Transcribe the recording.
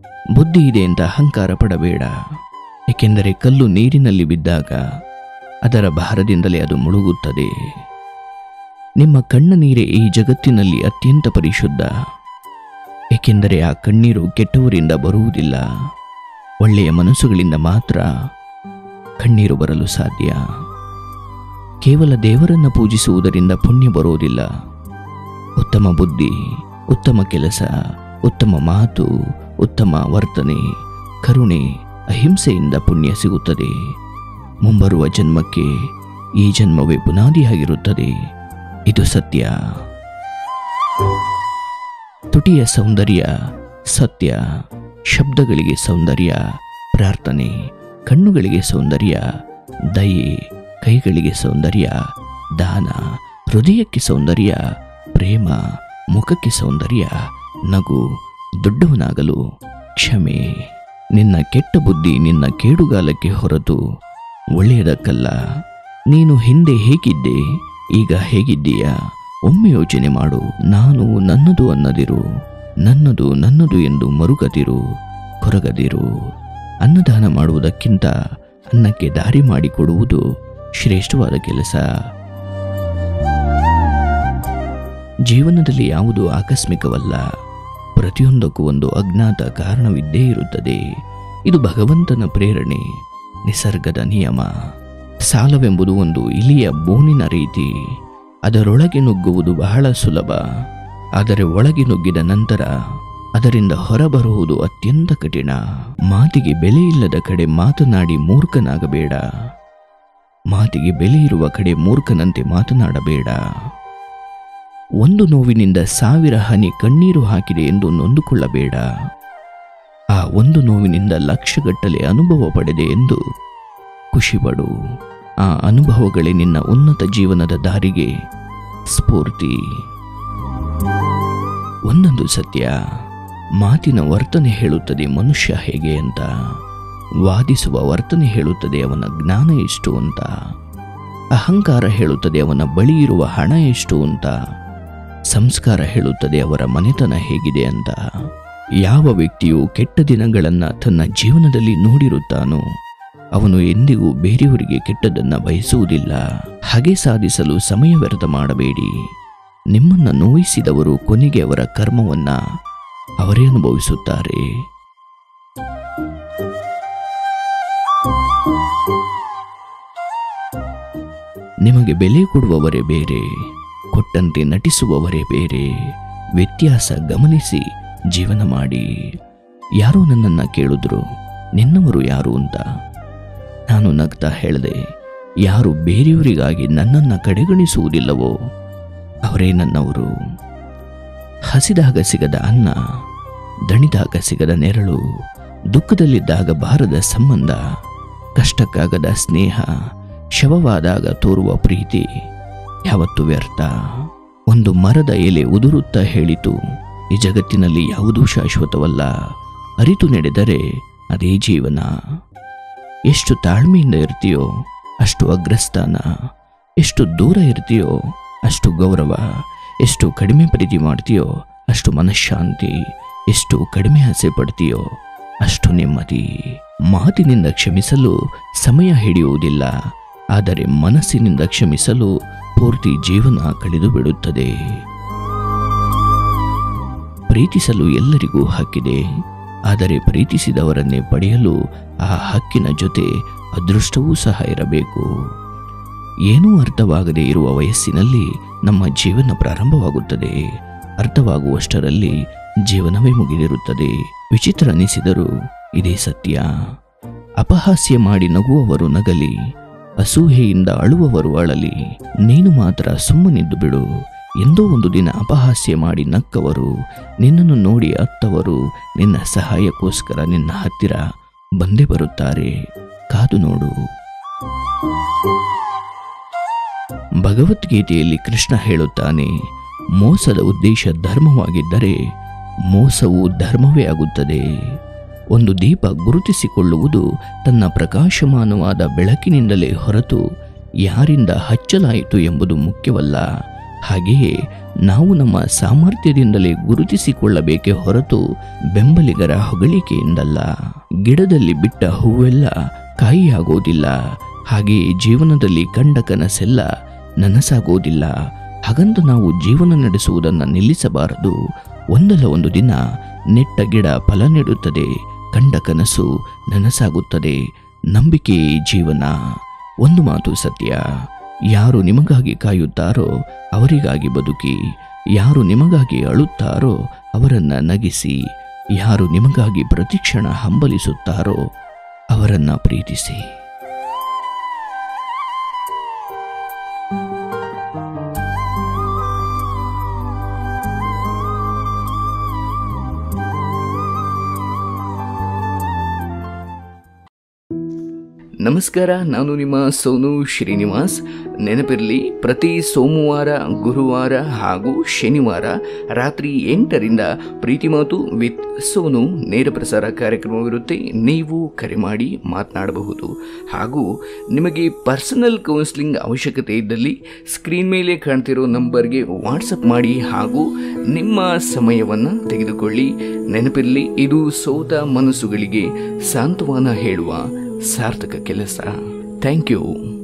ಬುದ್ಧಿ ಇದೆ ಅಂತ ಅಹಂಕಾರ ಪಡಬೇಡ ಏಕೆಂದರೆ ಕಲ್ಲು ನೀರಿನಲ್ಲಿ ಬಿದ್ದಾಗ ಅದರ ಭಾರದಿಂದಲೇ ಅದು ಮುಳುಗುತ್ತದೆ ನಿಮ್ಮ ಕಣ್ಣ ನೀರೇ ಈ ಜಗತ್ತಿನಲ್ಲಿ ಅತ್ಯಂತ ಪರಿಶುದ್ಧ ಏಕೆಂದರೆ ಆ ಕಣ್ಣೀರು ಕೆಟ್ಟವರಿಂದ ಬರುವುದಿಲ್ಲ ಒಳ್ಳೆಯ ಮನಸ್ಸುಗಳಿಂದ ಮಾತ್ರ ಕಣ್ಣೀರು ಬರಲು ಸಾಧ್ಯ ಕೇವಲ ದೇವರನ್ನು ಪೂಜಿಸುವುದರಿಂದ ಪುಣ್ಯ ಬರುವುದಿಲ್ಲ ಉತ್ತಮ ಬುದ್ಧಿ ಉತ್ತಮ ಕೆಲಸ ಉತ್ತಮ ಮಾತು ಉತ್ತಮ ವರ್ತನೆ ಕರುಣೆ ಅಹಿಂಸೆಯಿಂದ ಪುಣ್ಯ ಸಿಗುತ್ತದೆ ಮುಂಬರುವ ಜನ್ಮಕ್ಕೆ ಈ ಜನ್ಮವೇ ಬುನಾದಿಯಾಗಿರುತ್ತದೆ ಇದು ಸತ್ಯ ತುಟಿಯ ಸೌಂದರ್ಯ ಸತ್ಯ ಶಬ್ದಗಳಿಗೆ ಸೌಂದರ್ಯ ಪ್ರಾರ್ಥನೆ ಕಣ್ಣುಗಳಿಗೆ ಸೌಂದರ್ಯ ದಯೆ ಕೈಗಳಿಗೆ ಸೌಂದರ್ಯ ದಾನ ಹೃದಯಕ್ಕೆ ಸೌಂದರ್ಯ ಪ್ರೇಮ ಮುಖಕ್ಕೆ ಸೌಂದರ್ಯ ನಗು ದೊಡ್ಡವನಾಗಲು ಕ್ಷಮೆ ನಿನ್ನ ಕೆಟ್ಟ ಬುದ್ಧಿ ನಿನ್ನ ಕೇಡುಗಾಲಕ್ಕೆ ಹೊರತು ಒಳ್ಳೆಯದಕ್ಕಲ್ಲ ನೀನು ಹಿಂದೆ ಹೇಗಿದ್ದೆ ಈಗ ಹೇಗಿದ್ದೀಯಾ ಒಮ್ಮೆ ಯೋಚನೆ ಮಾಡು ನಾನು ನನ್ನದು ಅನ್ನದಿರು ನನ್ನದು ನನ್ನದು ಎಂದು ಮರುಗದಿರು ಕೊರಗದಿರು ಅನ್ನದಾನ ಮಾಡುವುದಕ್ಕಿಂತ ಅನ್ನಕ್ಕೆ ದಾರಿ ಮಾಡಿಕೊಡುವುದು ಶ್ರೇಷ್ಠವಾದ ಕೆಲಸ ಜೀವನದಲ್ಲಿ ಯಾವುದು ಆಕಸ್ಮಿಕವಲ್ಲ ಪ್ರತಿಯೊಂದಕ್ಕೂ ಒಂದು ಅಜ್ಞಾತ ಕಾರಣವಿದ್ದೇ ಇರುತ್ತದೆ ಇದು ಭಗವಂತನ ಪ್ರೇರಣೆ ನಿಸರ್ಗದ ನಿಯಮ ಸಾಲವೆಂಬುದು ಒಂದು ಇಲಿಯ ಬೋನಿನ ರೀತಿ ಅದರೊಳಗೆ ನುಗ್ಗುವುದು ಬಹಳ ಸುಲಭ ಆದರೆ ಒಳಗೆ ನುಗ್ಗಿದ ನಂತರ ಅದರಿಂದ ಹೊರಬರುವುದು ಅತ್ಯಂತ ಕಠಿಣ ಮಾತಿಗೆ ಬೆಲೆ ಇಲ್ಲದ ಕಡೆ ಮಾತನಾಡಿ ಮೂರ್ಖನಾಗಬೇಡ ಮಾತಿಗೆ ಬೆಲೆ ಇರುವ ಕಡೆ ಮೂರ್ಖನಂತೆ ಮಾತನಾಡಬೇಡ ಒಂದು ನೋವಿನಿಂದ ಸಾವಿರ ಹನಿ ಕಣ್ಣೀರು ಹಾಕಿದೆ ಎಂದು ನೊಂದುಕೊಳ್ಳಬೇಡ ಆ ಒಂದು ನೋವಿನಿಂದ ಲಕ್ಷಗಟ್ಟಲೆ ಅನುಭವ ಪಡೆದೆ ಎಂದು ಖುಷಿಪಡು ಆ ಅನುಭವಗಳೇ ನಿನ್ನ ಉನ್ನತ ಜೀವನದ ದಾರಿಗೆ ಸ್ಫೂರ್ತಿ ಒಂದೊಂದು ಸತ್ಯ ಮಾತಿನ ವರ್ತನೆ ಹೇಳುತ್ತದೆ ಮನುಷ್ಯ ಹೇಗೆ ಅಂತ ವಾದಿಸುವ ವರ್ತನೆ ಹೇಳುತ್ತದೆ ಅವನ ಜ್ಞಾನ ಎಷ್ಟು ಅಂತ ಅಹಂಕಾರ ಹೇಳುತ್ತದೆ ಅವನ ಬಳಿ ಇರುವ ಹಣ ಎಷ್ಟು ಅಂತ ಸಂಸ್ಕಾರ ಹೇಳುತ್ತದೆ ಅವರ ಮನೆತನ ಹೇಗಿದೆ ಅಂತ ಯಾವ ವ್ಯಕ್ತಿಯು ಕೆಟ್ಟ ದಿನಗಳನ್ನು ತನ್ನ ಜೀವನದಲ್ಲಿ ನೋಡಿರುತ್ತಾನೋ ಅವನು ಎಂದಿಗೂ ಬೇರೆಯವರಿಗೆ ಕೆಟ್ಟದನ್ನ ಬಯಸುವುದಿಲ್ಲ ಹಾಗೆ ಸಾಧಿಸಲು ಸಮಯ ವ್ಯರ್ಥ ಮಾಡಬೇಡಿ ನಿಮ್ಮನ್ನ ನೋಯಿಸಿದವರು ಕೊನೆಗೆ ಅವರ ಕರ್ಮವನ್ನ ಅವರೇ ಅನುಭವಿಸುತ್ತಾರೆ ನಿಮಗೆ ಬೆಲೆ ಕೊಡುವವರೇ ಬೇರೆ ಕೊಟ್ಟಂತೆ ನಟಿಸುವವರೇ ಬೇರೆ ವ್ಯತ್ಯಾಸ ಗಮನಿಸಿ ಜೀವನ ಮಾಡಿ ಯಾರೋ ನನ್ನನ್ನ ಕೇಳಿದ್ರು ನಿನ್ನವರು ಯಾರು ಅಂತ ನಾನು ನಗ್ತಾ ಹೇಳಿದೆ ಯಾರು ಬೇರೆಯವರಿಗಾಗಿ ನನ್ನನ್ನು ಕಡೆಗಣಿಸುವುದಿಲ್ಲವೋ ಅವರೇ ನನ್ನವರು ಹಸಿದಾಗ ಸಿಗದ ಅನ್ನ ದಣಿದಾಗ ಸಿಗದ ನೆರಳು ದುಃಖದಲ್ಲಿದ್ದಾಗ ಬಾರದ ಸಂಬಂಧ ಕಷ್ಟಕ್ಕಾಗದ ಸ್ನೇಹ ಶವವಾದಾಗ ತೋರುವ ಪ್ರೀತಿ ಯಾವತ್ತು ವ್ಯರ್ಥ ಒಂದು ಮರದ ಎಲೆ ಉದುರುತ್ತಾ ಹೇಳಿತು ಈ ಜಗತ್ತಿನಲ್ಲಿ ಯಾವುದೂ ಶಾಶ್ವತವಲ್ಲ ಅರಿತು ನಡೆದರೆ ಅದೇ ಜೀವನ ಎಷ್ಟು ತಾಳ್ಮೆಯಿಂದ ಇರ್ತೀಯೋ ಅಷ್ಟು ಅಗ್ರಸ್ಥಾನ ಎಷ್ಟು ದೂರ ಇರ್ತೀಯೋ ಅಷ್ಟು ಗೌರವ ಎಷ್ಟು ಕಡಿಮೆ ಪ್ರೀತಿ ಮಾಡ್ತೀಯೋ ಅಷ್ಟು ಮನಃಶಾಂತಿ ಎಷ್ಟು ಕಡಿಮೆ ಆಸೆ ಪಡ್ತೀಯೋ ಅಷ್ಟು ನೆಮ್ಮದಿ ಮಾತಿನಿಂದ ಕ್ಷಮಿಸಲು ಸಮಯ ಹಿಡಿಯುವುದಿಲ್ಲ ಆದರೆ ಮನಸ್ಸಿನಿಂದ ಕ್ಷಮಿಸಲು ಪೂರ್ತಿ ಜೀವನ ಕಳೆದು ಬಿಡುತ್ತದೆ ಪ್ರೀತಿಸಲು ಎಲ್ಲರಿಗೂ ಹಕ್ಕಿದೆ ಆದರೆ ಪ್ರೀತಿಸಿದವರನ್ನೇ ಪಡೆಯಲು ಆ ಹಕ್ಕಿನ ಜೊತೆ ಅದೃಷ್ಟವೂ ಸಹ ಇರಬೇಕು ಏನೂ ಅರ್ಥವಾಗದೇ ಇರುವ ವಯಸ್ಸಿನಲ್ಲಿ ನಮ್ಮ ಜೀವನ ಪ್ರಾರಂಭವಾಗುತ್ತದೆ ಅರ್ಥವಾಗುವಷ್ಟರಲ್ಲಿ ಜೀವನವೇ ಮುಗಿದಿರುತ್ತದೆ ವಿಚಿತ್ರ ಅನಿಸಿದರೂ ಇದೇ ಸತ್ಯ ಅಪಹಾಸ್ಯ ಮಾಡಿ ನಗುವವರು ನಗಲಿ ಅಸೂಹೆಯಿಂದ ಅಳುವವರು ಅಳಲಿ ನೀನು ಮಾತ್ರ ಸುಮ್ಮನಿದ್ದು ಬಿಡು ಎಂದೋ ಒಂದು ದಿನ ಅಪಹಾಸ್ಯ ಮಾಡಿ ನಕ್ಕವರು ನಿನ್ನನ್ನು ನೋಡಿ ಅತ್ತವರು ನಿನ್ನ ಸಹಾಯಕ್ಕೋಸ್ಕರ ನಿನ್ನ ಹತ್ತಿರ ಬಂದೇ ಬರುತ್ತಾರೆ ಕಾದು ನೋಡು ಭಗವದ್ಗೀತೆಯಲ್ಲಿ ಕೃಷ್ಣ ಹೇಳುತ್ತಾನೆ ಮೋಸದ ಉದ್ದೇಶ ಧರ್ಮವಾಗಿದ್ದರೆ ಮೋಸವು ಧರ್ಮವೇ ಆಗುತ್ತದೆ ಒಂದು ದೀಪ ಗುರುತಿಸಿಕೊಳ್ಳುವುದು ತನ್ನ ಪ್ರಕಾಶಮಾನವಾದ ಬೆಳಕಿನಿಂದಲೇ ಹೊರತು ಯಾರಿಂದ ಹಚ್ಚಲಾಯಿತು ಎಂಬುದು ಮುಖ್ಯವಲ್ಲ ಹಾಗೆಯೇ ನಾವು ನಮ್ಮ ಸಾಮರ್ಥ್ಯದಿಂದಲೇ ಗುರುತಿಸಿಕೊಳ್ಳಬೇಕೇ ಹೊರತು ಬೆಂಬಲಿಗರ ಹೊಗಳಿಕೆಯಿಂದಲ್ಲ ಗಿಡದಲ್ಲಿ ಬಿಟ್ಟ ಹೂವೆಲ್ಲ ಕಾಯಿಯಾಗೋದಿಲ್ಲ ಹಾಗೆಯೇ ಜೀವನದಲ್ಲಿ ಕಂಡ ಕನಸೆಲ್ಲ ನನಸಾಗೋದಿಲ್ಲ ಹಾಗಂತ ನಾವು ಜೀವನ ನಡೆಸುವುದನ್ನು ನಿಲ್ಲಿಸಬಾರದು ಒಂದಲ್ಲ ಒಂದು ದಿನ ನೆಟ್ಟ ಗಿಡ ಫಲ ನೀಡುತ್ತದೆ ಕಂಡ ಕನಸು ನನಸಾಗುತ್ತದೆ ನಂಬಿಕೆಯೇ ಜೀವನ ಒಂದು ಮಾತು ಸತ್ಯ ಯಾರು ನಿಮಗಾಗಿ ಕಾಯುತ್ತಾರೋ ಅವರಿಗಾಗಿ ಬದುಕಿ ಯಾರು ನಿಮಗಾಗಿ ಅಳುತ್ತಾರೋ ಅವರನ್ನ ನಗಿಸಿ ಯಾರು ನಿಮಗಾಗಿ ಪ್ರತಿಕ್ಷಣ ಹಂಬಲಿಸುತ್ತಾರೋ ಅವರನ್ನ ಪ್ರೀತಿಸಿ ನಮಸ್ಕಾರ ನಾನು ನಿಮ್ಮ ಸೋನು ಶ್ರೀನಿವಾಸ್ ನೆನಪಿರಲಿ ಪ್ರತಿ ಸೋಮವಾರ ಗುರುವಾರ ಹಾಗೂ ಶನಿವಾರ ರಾತ್ರಿ ಎಂಟರಿಂದ ಪ್ರೀತಿ ಮಾತು ವಿತ್ ಸೋನು ನೇರ ಪ್ರಸಾರ ಕಾರ್ಯಕ್ರಮವಿರುತ್ತೆ ನೀವು ಕರೆ ಮಾಡಿ ಮಾತನಾಡಬಹುದು ಹಾಗೂ ನಿಮಗೆ ಪರ್ಸನಲ್ ಕೌನ್ಸಿಲಿಂಗ್ ಅವಶ್ಯಕತೆ ಇದ್ದಲ್ಲಿ ಸ್ಕ್ರೀನ್ ಮೇಲೆ ಕಾಣ್ತಿರೋ ನಂಬರ್ಗೆ ವಾಟ್ಸಪ್ ಮಾಡಿ ಹಾಗೂ ನಿಮ್ಮ ಸಮಯವನ್ನು ತೆಗೆದುಕೊಳ್ಳಿ ನೆನಪಿರಲಿ ಇದು ಸೋತ ಮನಸ್ಸುಗಳಿಗೆ ಸಾಂತ್ವನ ಹೇಳುವ ಸಾರ್ಥಕ ಕೆಲಸ ಥ್ಯಾಂಕ್ ಯು